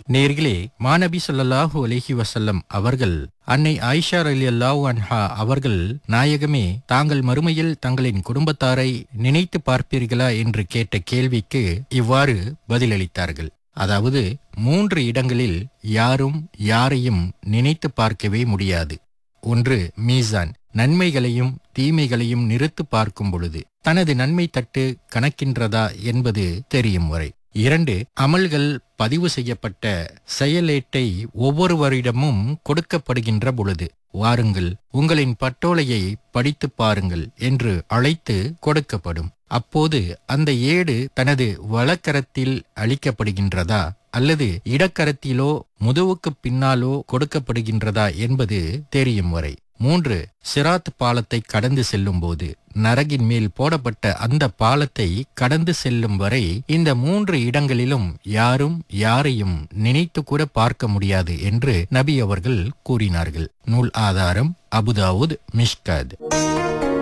நேர்களே மாநபி ஸல்லல்லாஹு அலைஹி வஸல்லம் அவர்கள் அன்னை ஆயிஷா ரலியல்லாஹு அன்ஹா அவர்கள் நாயகமே தாங்கள் மறுமையில் தங்களின் குடும்பத்தாரை நினைத்து பார்ப்பீர்களா என்று கேட்ட கேள்விக்கு இவ்வாறு பதிலளித்தார்கள் அதாவது மூன்று இடங்களில் யாரும் யாரையும் நினைத்து பார்க்கவே முடியாது ஒன்று மீசான் நன்மைகளையும் தீமைகளையும் நிறுத்து பார்க்கும் பொழுது தனது நன்மை தட்டு கணக்கின்றதா என்பது தெரியும் வரை இரண்டு அமல்கள் பதிவு செய்யப்பட்ட செயலேட்டை ஒவ்வொருவரிடமும் கொடுக்கப்படுகின்ற பொழுது வாருங்கள் உங்களின் பட்டோலையை படித்துப் பாருங்கள் என்று அழைத்து கொடுக்கப்படும் அப்போது அந்த ஏடு தனது வலக்கரத்தில் அளிக்கப்படுகின்றதா அல்லது இடக்கரத்திலோ முதுவுக்குப் பின்னாலோ கொடுக்கப்படுகின்றதா என்பது தெரியும் வரை மூன்று சிராத் பாலத்தை கடந்து செல்லும் போது நரகின் மேல் போடப்பட்ட அந்த பாலத்தை கடந்து செல்லும் வரை இந்த மூன்று இடங்களிலும் யாரும் யாரையும் நினைத்து கூட பார்க்க முடியாது என்று நபி அவர்கள் கூறினார்கள் நூல் ஆதாரம் அபுதாவுத் மிஷ்கத்